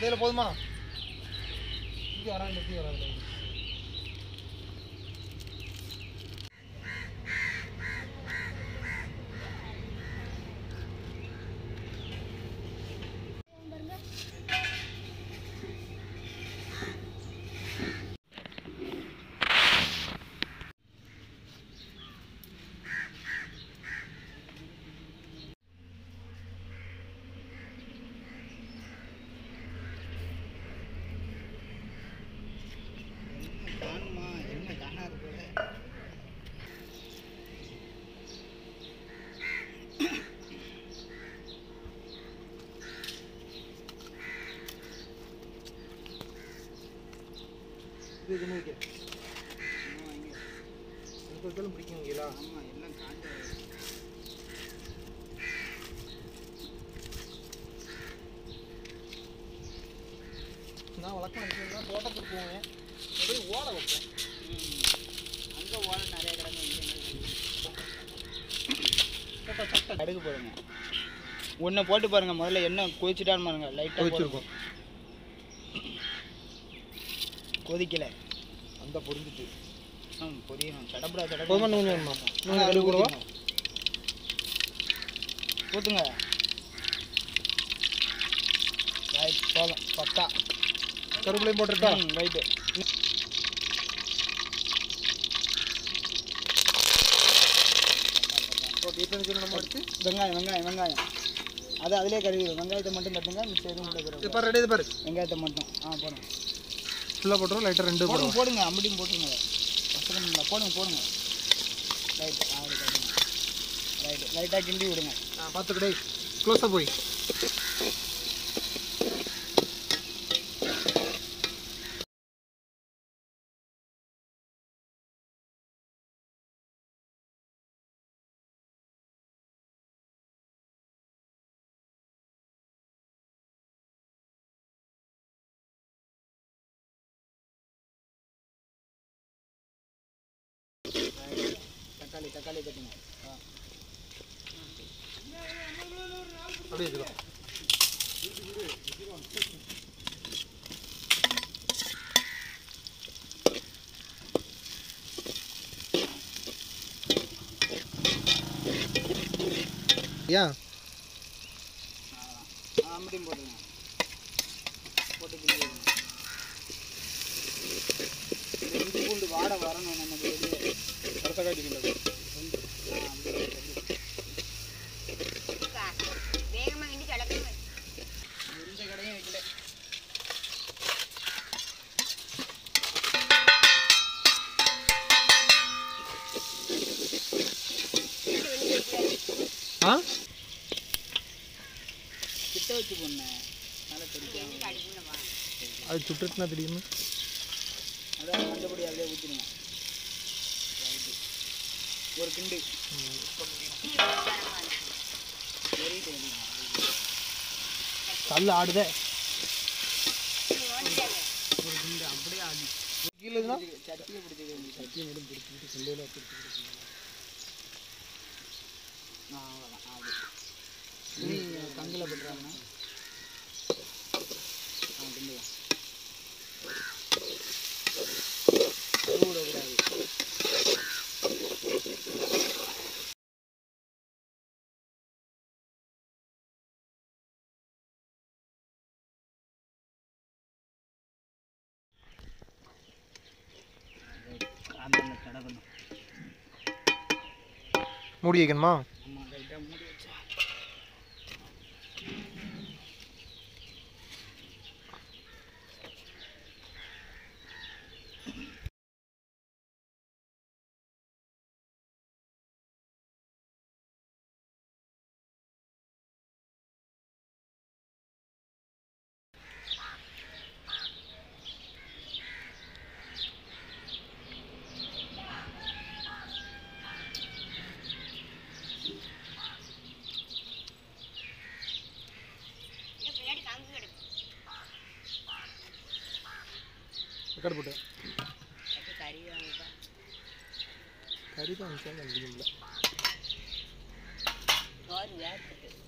இதில் போதுமா இங்கே வராங்க இங்கே வராங்க காணுமா என்ன காணாது போல இது இது வைக்க இன்னும் வாங்கி எனக்கு வைக்கலும் பிடிக்குங்களா ஆமா எல்லாம் காண்டு நான் வழக்கம் வச்சுருந்தா தோட்டத்துக்கு போவேன் அப்படியே ஓட வைப்பேன் அங்கே ஓட நிறைய கிடங்க இங்கே சட்டை சட்டை கடுகு போடுங்க ஒன்று போட்டு பாருங்க முதல்ல எண்ணெய் கொதிச்சுட்டான்னு பாருங்க லைட்டாக வச்சிருக்கோம் கொதிக்கல அந்த பொரிஞ்சிட்டு ம் பொரியணும் சடப்படா போதுமா சடப்படா நூறு வேணுமா நூறு கடுகு கூடவா ஊற்றுங்க ரைட் போதும் பக்கா கருவேப்பிலையும் போட்டுட்டா ம் ரைட்டு ஓகே இப்போ எனக்கு நம்ம எடுத்து வெங்காயம் வெங்காயம் வெங்காயம் அது அதிலே கழுவிடும் வெங்காயத்தை மட்டும் தட்டுங்க மிச்சம் எதுவும் உள்ள இது போடுங்க பாரு ரெடி இது பாரு வெங்காயத்தை மட்டும் ஆ போடுங்க ஃபுல்லாக போட்டுரும் லைட்டாக ரெண்டு போடுங்க போடுவோம் போடுங்க அம்படியும் போட்டுருங்க வசனம் இல்லை போடுங்க போடுங்க ரைட் அப்படி கட்டுங்க ரைட்டு லைட்டாக கிண்டி விடுங்க பார்த்துக்கிட்டே க்ளோஸாக போய் தக்காளி தக்காளி கட்டுங்க ஆ அப்படியே வச்சுக்கலாம் ஏன் ஆ, அம்படியும் போட்டுருங்க போட்டு கிண்டி விடுங்க இந்த இஞ்சி பூண்டு வாடை வரணும் நமக்கு வெளியே அடுத்த காய்ச்சிக்கிட்டு வேகமாக கிண்டி கிளப்புங்க எந்த கடையும் வைக்கல ஆ கிட்ட வச்சு பொண்ணேன் நல்லா தெரியும் அடிக்கணுமா அது சுட்டுட்டுனா தெரியுமா அதான் மற்றபடி அப்படியே ஊற்றிடுங்க ஒரு கிண்டு எரியுது எரியுது. கல் ஆடுதே ஒரு கிண்டு அப்படியே ஆடி கீழே இதுனா சட்டியை பிடிச்சது சட்டியை மட்டும் பிடிச்சிக்கிட்டு செல்லையில் பிடிச்சிக்கிட்டு ஆ அவ்வளோதான் ஆடு நீ கங்கில் பண்ணுறாங்கன்னா ஆ கிண்டு விடக்கூடாது அந்த கிடக்கணும் மூடி வைக்கணுமா அம்மா லைட்டாக மூடி வச்சா பின்னாடி கங்கு கிடக்கு கடை போட்டு அது கறி வாங்கிப்பா கறி தான் விஷயம் முடியும்ல சோறு வேர்த்துட்டு